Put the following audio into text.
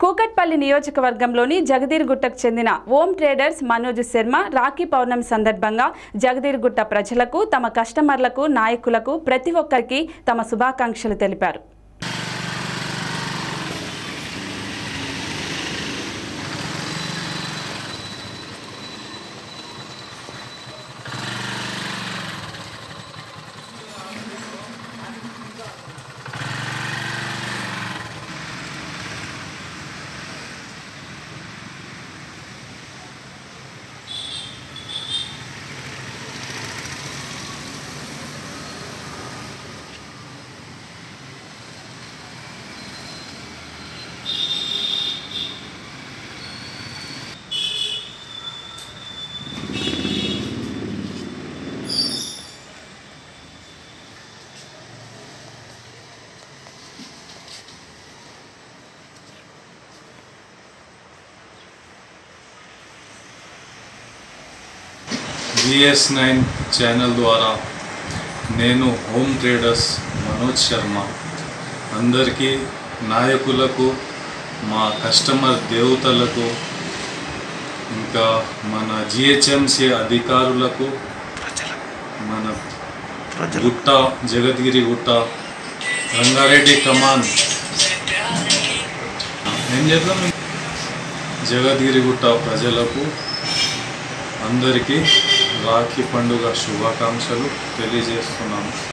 కూకట్పల్లి నియోజకవర్గంలోని జగదీర్గుట్టకు చెందిన ఓం ట్రేడర్స్ మనోజ్ శర్మ రాఖీ పౌర్ణమి సందర్భంగా జగదీర్గుట్ట ప్రజలకు తమ కస్టమర్లకు నాయకులకు ప్రతి ఒక్కరికి తమ శుభాకాంక్షలు తెలిపారు విఎస్ నైన్ ఛానల్ ద్వారా నేను హోమ్ ట్రేడర్స్ మనోజ్ శర్మ అందరికీ నాయకులకు మా కస్టమర్ దేవతలకు ఇంకా మన జిహెచ్ఎంసి అధికారులకు మన గుట్ట జగద్గిరి గుట్ట రంగారెడ్డి కమాన్ ఏం చేద్దాం జగద్గిరి గుట్ట ప్రజలకు అందరికీ రాఖీ పండుగ శుభాకాంక్షలు తెలియజేస్తున్నాను